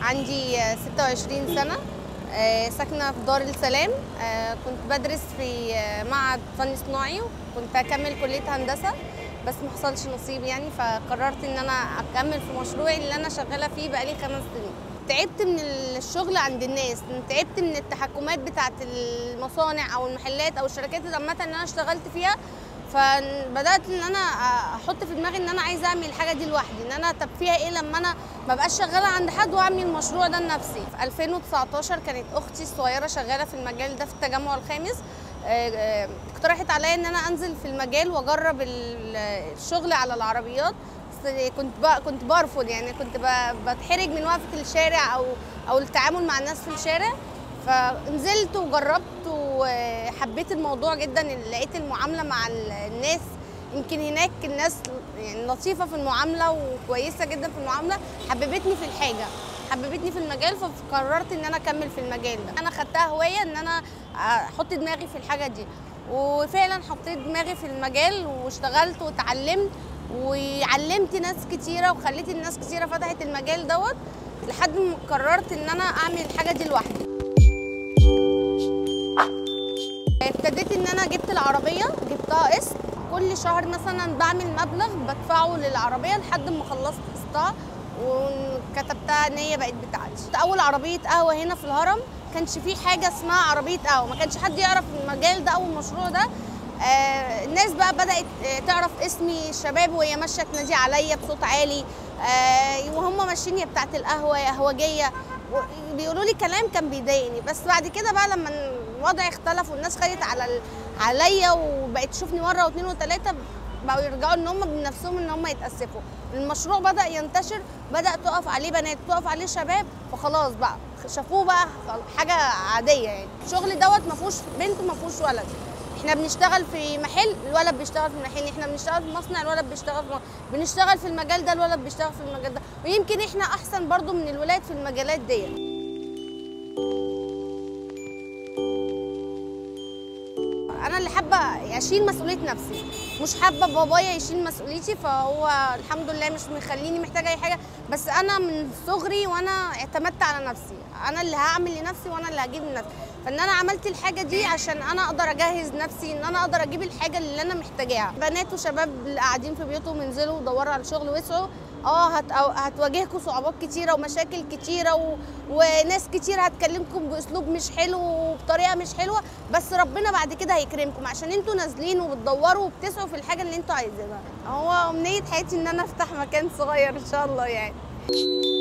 عندي آه، 26 سنة آه، ساكنة في دار السلام آه، كنت بدرس في آه، معهد فن صناعي وكنت أكمل كلية هندسة بس ما حصلش نصيب يعني فقررت إن أنا أكمل في مشروعي اللي أنا شغالة فيه بقالي خمس سنين تعبت من الشغل عند الناس تعبت من التحكمات بتاعت المصانع أو المحلات أو الشركات عامة اللي أنا اشتغلت فيها فبدات ان انا احط في دماغي ان انا عايزه اعمل الحاجه دي لوحدي ان انا طب فيها ايه لما انا ما بقاش شغاله عند حد واعمل المشروع ده لنفسي في 2019 كانت اختي الصغيره شغاله في المجال ده في التجمع الخامس آه، آه، اقترحت عليا ان انا انزل في المجال واجرب ال- الشغل على العربيات بس كنت بقى كنت برفض يعني كنت ب- بتحرج من وقفه الشارع او او التعامل مع الناس في الشارع فنزلت وجربت وحبيت الموضوع جدا لقيت المعامله مع ال- الناس يمكن هناك الناس يعني لطيفه في المعامله وكويسه جدا في المعامله حببتني في الحاجه حببتني في المجال فقررت ان انا اكمل في المجال ده انا خدتها هوايه ان انا احط دماغي في الحاجه دي وفعلا حطيت دماغي في المجال واشتغلت واتعلمت وعلمت ناس كتيره وخليت الناس كتيره فتحت المجال دوت لحد ما قررت ان انا اعمل الحاجه دي لوحدي ابتديت ان انا جبت العربيه جبتها قسط كل شهر مثلا بعمل مبلغ بدفعه للعربيه لحد ما خلصت قسطها وكتبتها ان هي بقت بتاعتي اول عربيه قهوه هنا في الهرم كانش في حاجه اسمها عربيه قهوه ما كانش حد يعرف المجال ده او المشروع ده آه الناس بقى بدات آه، تعرف اسمي الشباب وهي ماشيه تنادي عليا بصوت عالي آه وهم ماشيين يا بتاعت القهوه يا قهوجيه و- بيقولوا لي كلام كان بيضايقني بس بعد كده بقى لما الوضع اختلف والناس خدت على ال- عليا وبقت تشوفني مره واثنين وثلاثه بقوا يرجعوا ان هم بنفسهم ان هم يتاسفوا المشروع بدا ينتشر بدا تقف عليه بنات تقف عليه شباب فخلاص بقى شافوه بقى خل- حاجه عاديه يعني الشغل دوت ما فيهوش بنت وما فيهوش ولد احنا بنشتغل في محل الولد بيشتغل في المحل احنا بنشتغل في مصنع الولد بيشتغل في م- بنشتغل في المجال ده الولد بيشتغل في المجال ده ويمكن احنا احسن برضو من الولاد في المجالات ديت انا اللي حابه اشيل مسؤوليه نفسي مش حابه بابايا يشيل مسؤوليتي فهو الحمد لله مش مخليني محتاجه اي حاجه بس انا من صغري وانا اعتمدت على نفسي انا اللي هعمل لنفسي وانا اللي هجيب لنفسي فان انا عملت الحاجه دي عشان انا اقدر اجهز نفسي ان انا اقدر اجيب الحاجه اللي انا محتاجاها بنات وشباب اللي قاعدين في بيوتهم ينزلوا يدوروا على شغل ويسعوا اه هت... أو- هتواجهكم صعوبات كتيره ومشاكل كتيره و... وناس كتير هتكلمكم باسلوب مش حلو وبطريقه مش حلوه بس ربنا بعد كده هيكرمكم عشان انتوا نازلين وبتدوروا وبتسعوا في الحاجه اللي انتوا عايزينها هو امنيه حياتي ان انا افتح مكان صغير ان شاء الله يعني